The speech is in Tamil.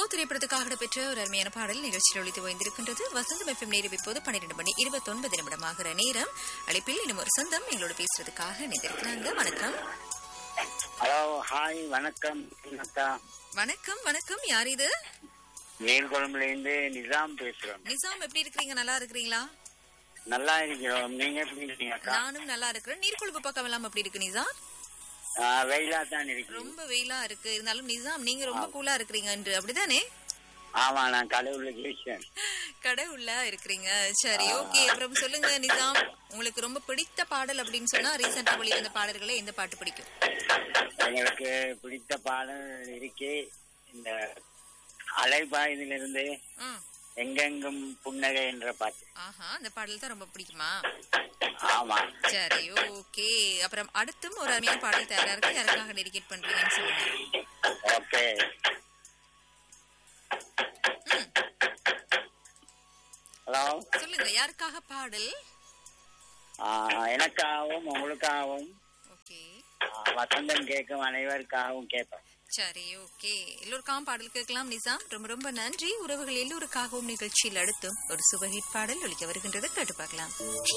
திரைப்படத்துக்காக இடம்பெற்ற ஒரு அருமையான பாடல் நிகழ்ச்சியில் ஒழித்து வைந்திருக்கின்றது வசந்தம் எஃப்எம் நேரம் இப்போது பன்னிரண்டு மணி இருபத்தொன்பது நிமிடமாகிற நேரம் அழைப்பில் இன்னும் ஒரு சொந்தம் எங்களோட பேசுறதுக்காக இணைந்திருக்கிறாங்க வணக்கம் ஹலோ ஹாய் வணக்கம் அக்கா வணக்கம் வணக்கம் யார் இது நீர்குழம்புல இருந்து நிசாம் பேசுறோம் நிசாம் எப்படி இருக்கிறீங்க நல்லா இருக்கிறீங்களா நல்லா இருக்கிறோம் நீங்க எப்படி இருக்கீங்க அக்கா நானும் நல்லா இருக்கிறேன் நீர்கொழுப்பு பக்கம் எல்லாம் எப்படி இருக்கு நிசாம் ஆ, வெயிலா தான் இருக்கிறோம் ரொம்ப வெயிலா இருக்கு இருந்தாலும் நிசாம் நீங்க ரொம்ப கூலா இருக்கிறீங்க என்று அப்படிதானே ஆமா நான் கடவுள்ல ஜெயிச்சேன் கடவுளா இருக்கிறீங்க சரி ஓகே அப்புறம் சொல்லுங்க நிசாம் உங்களுக்கு ரொம்ப பிடித்த பாடல் அப்படின்னு சொன்னா ரீசெண்டா வெளிவந்த பாடல்களே எந்த பாட்டு பிடிக்கும் எங்களுக்கு பிடித்த பாடல் இருக்கு இந்த அலைபாயுதிலிருந்து ம். எங்கெங்கும் புன்னகை என்ற பாட்டு ஆஹா அந்த பாடல் தான் ரொம்ப பிடிக்குமா ஆமா சரி ஓகே அப்புறம் அடுத்தும் ஒரு அருமையான பாடல் தயாரா இருக்கு யாருக்காக டெடிகேட் பண்றீங்கன்னு சொல்லுங்க ஓகே ஹலோ சொல்லுங்க யாருக்காக பாடல் எனக்காகவும் உங்களுக்காகவும் ஓகே ஆ, வசந்தம் கேட்கும் அனைவருக்காகவும் கேட்பேன் சரி ஓகே எல்லோருக்காகவும் பாடல் கேட்கலாம் நிசாம் ரொம்ப ரொம்ப நன்றி உறவுகள் எல்லோருக்காகவும் நிகழ்ச்சியில் அடுத்தும் ஒரு சுபஹிட் பாடல் ஒலிக்க வருகின்றது கேட்டு பார்க்கலாம்